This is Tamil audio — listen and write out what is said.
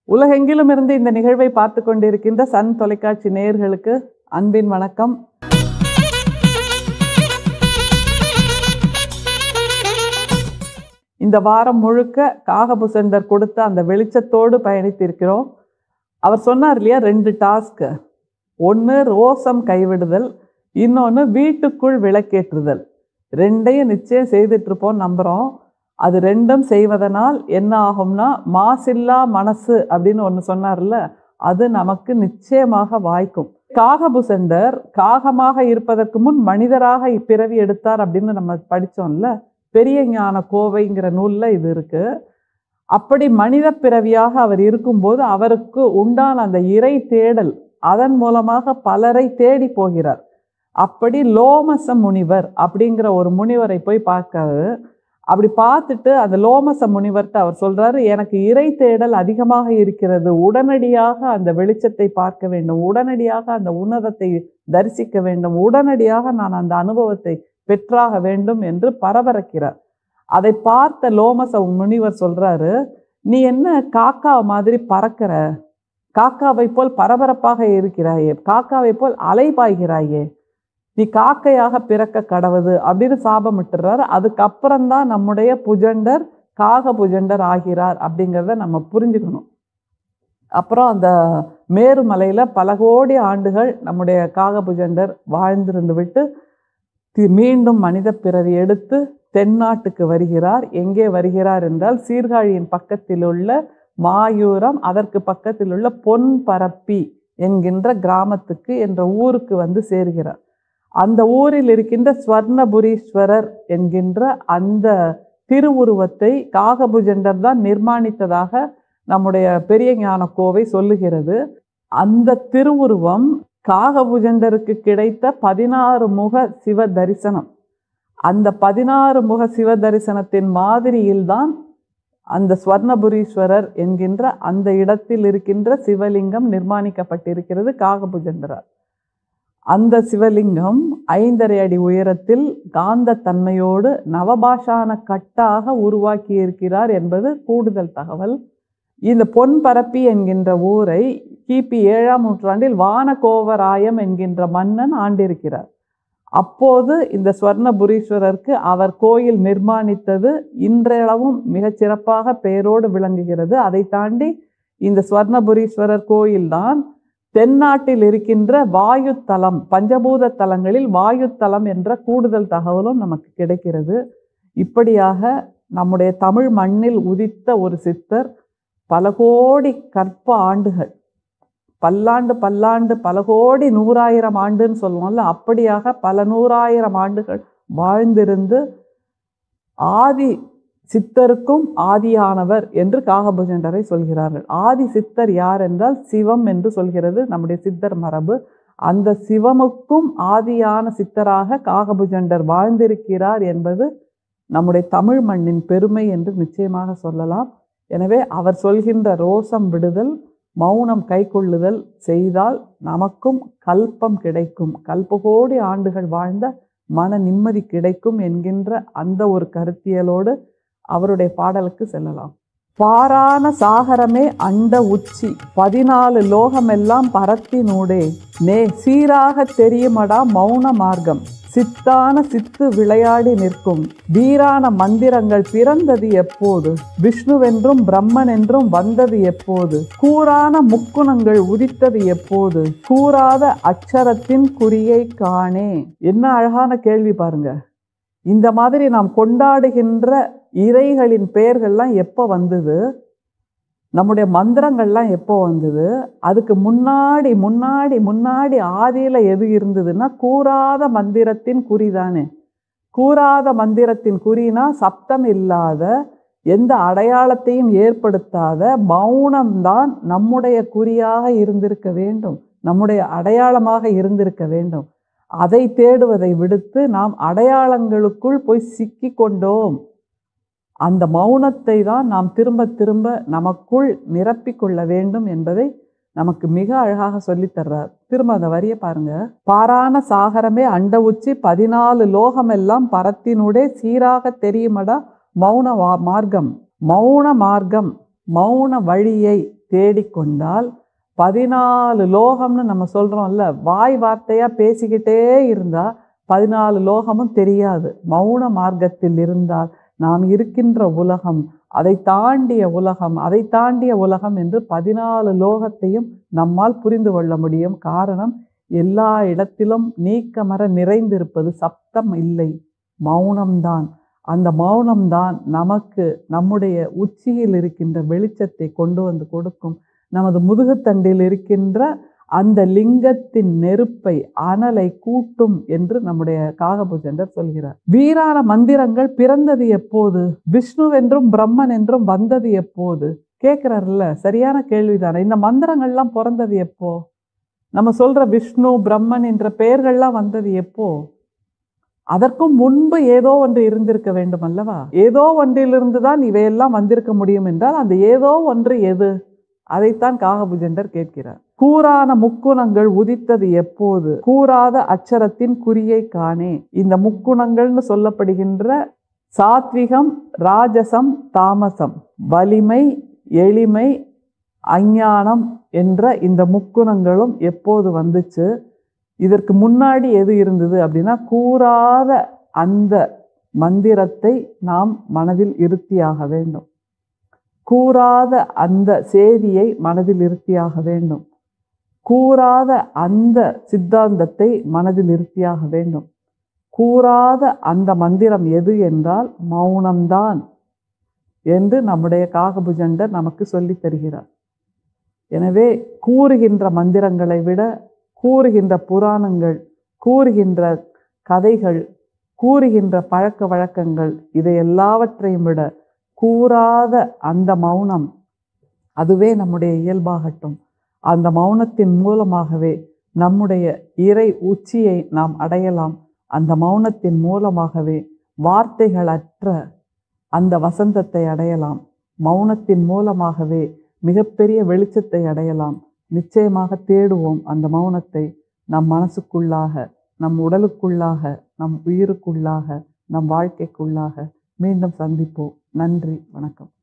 உலகெங்கிலும் இருந்து இந்த நிகழ்வை பார்த்து கொண்டிருக்கின்ற சன் தொலைக்காட்சி நேயர்களுக்கு அன்பின் வணக்கம் இந்த வாரம் முழுக்க காகபுசண்டர் கொடுத்த அந்த வெளிச்சத்தோடு பயணித்திருக்கிறோம் அவர் சொன்னார் இல்லையா ரெண்டு டாஸ்க்கு ஒன்று ரோசம் கைவிடுதல் இன்னொன்று வீட்டுக்குள் விளக்கேற்றுதல் ரெண்டையும் நிச்சயம் செய்துட்ருப்போம் நம்புகிறோம் அது ரெண்டும் செய்வதனால் என்ன ஆகும்னா மாசில்லா மனசு அப்படின்னு ஒன்று சொன்னார்ல அது நமக்கு நிச்சயமாக வாய்க்கும் காகபுசண்டர் காகமாக இருப்பதற்கு முன் மனிதராக பிறவி எடுத்தார் அப்படின்னு நம்ம படித்தோம்ல பெரிய ஞான கோவைங்கிற நூலில் இது இருக்கு அப்படி மனித பிறவியாக அவர் இருக்கும்போது அவருக்கு உண்டான அந்த இறை தேடல் அதன் மூலமாக பலரை தேடி போகிறார் அப்படி லோமச முனிவர் அப்படிங்கிற ஒரு முனிவரை போய் பார்க்காரு அப்படி பார்த்துட்டு அந்த லோமச முனிவர்கிட்ட அவர் சொல்றாரு எனக்கு இறை தேடல் அதிகமாக இருக்கிறது உடனடியாக அந்த வெளிச்சத்தை பார்க்க வேண்டும் உடனடியாக அந்த உன்னதத்தை தரிசிக்க வேண்டும் உடனடியாக நான் அந்த அனுபவத்தை பெற்றாக வேண்டும் என்று பரபரக்கிறார் அதை பார்த்த லோமச முனிவர் சொல்றாரு நீ என்ன காக்கா மாதிரி பறக்கிற காக்காவை போல் பரபரப்பாக இருக்கிறாயே காக்காவை போல் அலைபாய்கிறாயே நீ காக்கையாக பிறக்க கடவுது அப்படின்னு சாபமிட்டுறாரு அதுக்கப்புறம்தான் நம்முடைய புஜண்டர் காக புஜண்டர் ஆகிறார் அப்படிங்கிறத நம்ம புரிஞ்சுக்கணும் அப்புறம் அந்த மேருமலையில் பல கோடி ஆண்டுகள் நம்முடைய காகபுஜண்டர் வாழ்ந்திருந்து விட்டு தி- மீண்டும் மனித பிறவி எடுத்து தென்னாட்டுக்கு வருகிறார் எங்கே வருகிறார் என்றால் சீர்காழியின் பக்கத்தில் உள்ள மாயூரம் அதற்கு பக்கத்தில் உள்ள பொன்பரப்பி என்கின்ற கிராமத்துக்கு என்ற ஊருக்கு வந்து சேர்கிறார் அந்த ஊரில் இருக்கின்ற ஸ்வர்ணபுரீஸ்வரர் என்கின்ற அந்த திருவுருவத்தை காகபுஜண்டர் தான் நிர்மாணித்ததாக நம்முடைய பெரிய ஞான கோவை சொல்லுகிறது அந்த திருவுருவம் காகபுஜண்டருக்கு கிடைத்த பதினாறு முக சிவ தரிசனம் அந்த பதினாறு முக சிவ தரிசனத்தின் மாதிரியில்தான் அந்த ஸ்வர்ணபுரீஸ்வரர் என்கின்ற அந்த இடத்தில் இருக்கின்ற சிவலிங்கம் நிர்மாணிக்கப்பட்டிருக்கிறது காகபுஜண்டரால் அந்த சிவலிங்கம் ஐந்தரை அடி உயரத்தில் காந்த தன்மையோடு நவபாஷான கட்டாக உருவாக்கி இருக்கிறார் என்பது கூடுதல் தகவல் இந்த பொன்பரப்பி என்கின்ற ஊரை கிபி ஏழாம் நூற்றாண்டில் வானகோவராயம் என்கின்ற மன்னன் ஆண்டிருக்கிறார் அப்போது இந்த ஸ்வர்ணபுரீஸ்வரருக்கு அவர் கோயில் நிர்மாணித்தது இன்றளவும் மிகச் சிறப்பாக பெயரோடு விளங்குகிறது அதை தாண்டி இந்த ஸ்வர்ணபுரீஸ்வரர் கோயில்தான் தென்னாட்டில் இருக்கின்ற வாயு தலம் பஞ்சபூத தலங்களில் வாயு தலம் என்ற கூடுதல் தகவலும் நமக்கு கிடைக்கிறது இப்படியாக நம்முடைய தமிழ் மண்ணில் உதித்த ஒரு சித்தர் பல கோடி கற்ப ஆண்டுகள் பல்லாண்டு பல்லாண்டு பல கோடி நூறாயிரம் ஆண்டுன்னு சொல்லுவோம்ல அப்படியாக பல நூறாயிரம் ஆண்டுகள் வாழ்ந்திருந்து ஆதி சித்தருக்கும் ஆதியானவர் என்று காகபுஜண்டரை சொல்கிறார்கள் ஆதி சித்தர் யார் என்றால் சிவம் என்று சொல்கிறது நம்முடைய சித்தர் மரபு அந்த சிவமுக்கும் ஆதியான சித்தராக காகபுஜண்டர் வாழ்ந்திருக்கிறார் என்பது நம்முடைய தமிழ் மண்ணின் பெருமை என்று நிச்சயமாக சொல்லலாம் எனவே அவர் சொல்கின்ற ரோசம் விடுதல் மௌனம் கைக்கொள்ளுதல் செய்தால் நமக்கும் கல்பம் கிடைக்கும் கல்பகோடி ஆண்டுகள் வாழ்ந்த மன நிம்மதி கிடைக்கும் என்கின்ற அந்த ஒரு கருத்தியலோடு அவருடைய பாடலுக்கு செல்லலாம் பாரான சாகரமே அண்ட உச்சி பதினாலு லோகமெல்லாம் பரத்தினூடே நே சீராக தெரியுமடா மௌன மார்க்கம் சித்தான சித்து விளையாடி நிற்கும் வீரான மந்திரங்கள் பிறந்தது எப்போது விஷ்ணுவென்றும் பிரம்மன் என்றும் வந்தது எப்போது கூரான முக்குணங்கள் உதித்தது எப்போது கூறாத அச்சரத்தின் குறியை காணே என்ன அழகான கேள்வி பாருங்க இந்த மாதிரி நாம் கொண்டாடுகின்ற இறைகளின் பெயர்கள்லாம் எப்போ வந்தது நம்முடைய மந்திரங்கள்லாம் எப்போ வந்தது அதுக்கு முன்னாடி முன்னாடி முன்னாடி ஆதியில் எது இருந்ததுன்னா கூறாத மந்திரத்தின் குறிதானே கூறாத மந்திரத்தின் குறினா சப்தம் இல்லாத எந்த அடையாளத்தையும் ஏற்படுத்தாத மௌனம்தான் நம்முடைய குறியாக இருந்திருக்க வேண்டும் நம்முடைய அடையாளமாக இருந்திருக்க வேண்டும் அதை தேடுவதை விடுத்து நாம் அடையாளங்களுக்குள் போய் சிக்கி கொண்டோம் அந்த மௌனத்தை தான் நாம் திரும்ப திரும்ப நமக்குள் நிரப்பிக்கொள்ள வேண்டும் என்பதை நமக்கு மிக அழகாக சொல்லித் தர்றார் திரும்ப அந்த வரியை பாருங்க பாரான சாகரமே அண்ட உச்சி பதினாலு லோகமெல்லாம் பரத்தினுடே சீராக தெரியுமடா மௌன வா- மார்க்கம் மௌன மார்க்கம் மௌன வழியை தேடிக்கொண்டால் பதினாலு லோகம்னு நம்ம சொல்கிறோம்ல வாய் வார்த்தையாக பேசிக்கிட்டே இருந்தால் பதினாலு லோகமும் தெரியாது மௌன மார்க்கத்தில் இருந்தால் நாம் இருக்கின்ற உலகம் அதை தாண்டிய உலகம் அதை தாண்டிய உலகம் என்று பதினாலு லோகத்தையும் நம்மால் புரிந்து கொள்ள முடியும் காரணம் எல்லா இடத்திலும் நீக்கமர நிறைந்திருப்பது சப்தம் இல்லை மௌனம்தான் அந்த மௌனம்தான் நமக்கு நம்முடைய உச்சியில் இருக்கின்ற வெளிச்சத்தை கொண்டு வந்து கொடுக்கும் நமது முதுகுத்தண்டில் இருக்கின்ற அந்த லிங்கத்தின் நெருப்பை அனலை கூட்டும் என்று நம்முடைய காகபூஜண்டர் சொல்கிறார் வீரான மந்திரங்கள் பிறந்தது எப்போது விஷ்ணுவென்றும் பிரம்மன் என்றும் வந்தது எப்போது கேட்கிறாருல்ல சரியான கேள்விதானே இந்த மந்திரங்கள்லாம் பிறந்தது எப்போ நம்ம சொல்ற விஷ்ணு பிரம்மன் என்ற பெயர்கள்லாம் வந்தது எப்போ அதற்கும் முன்பு ஏதோ ஒன்று இருந்திருக்க வேண்டும் அல்லவா ஏதோ ஒன்றிலிருந்து தான் இவையெல்லாம் வந்திருக்க முடியும் என்றால் அந்த ஏதோ ஒன்று எது அதைத்தான் காகபுஜண்டர் கேட்கிறார் கூறான முக்குணங்கள் உதித்தது எப்போது கூறாத அச்சரத்தின் குறியை காணே இந்த முக்குணங்கள்னு சொல்லப்படுகின்ற சாத்விகம் ராஜசம் தாமசம் வலிமை எளிமை அஞ்ஞானம் என்ற இந்த முக்குணங்களும் எப்போது வந்துச்சு இதற்கு முன்னாடி எது இருந்தது அப்படின்னா கூறாத அந்த மந்திரத்தை நாம் மனதில் இருத்தியாக வேண்டும் கூறாத அந்த செய்தியை மனதில் இருத்தியாக வேண்டும் கூறாத அந்த சித்தாந்தத்தை மனதில் இருத்தியாக வேண்டும் கூறாத அந்த மந்திரம் எது என்றால் மௌனம்தான் என்று நம்முடைய காகபுஜண்டர் நமக்கு சொல்லித் தருகிறார் எனவே கூறுகின்ற மந்திரங்களை விட கூறுகின்ற புராணங்கள் கூறுகின்ற கதைகள் கூறுகின்ற பழக்க வழக்கங்கள் இதை எல்லாவற்றையும் விட கூறாத அந்த மௌனம் அதுவே நம்முடைய இயல்பாகட்டும் அந்த மௌனத்தின் மூலமாகவே நம்முடைய இறை உச்சியை நாம் அடையலாம் அந்த மௌனத்தின் மூலமாகவே வார்த்தைகளற்ற அந்த வசந்தத்தை அடையலாம் மௌனத்தின் மூலமாகவே மிகப்பெரிய வெளிச்சத்தை அடையலாம் நிச்சயமாக தேடுவோம் அந்த மௌனத்தை நம் மனசுக்குள்ளாக நம் உடலுக்குள்ளாக நம் உயிருக்குள்ளாக நம் வாழ்க்கைக்குள்ளாக மீண்டும் சந்திப்போம் நன்றி வணக்கம்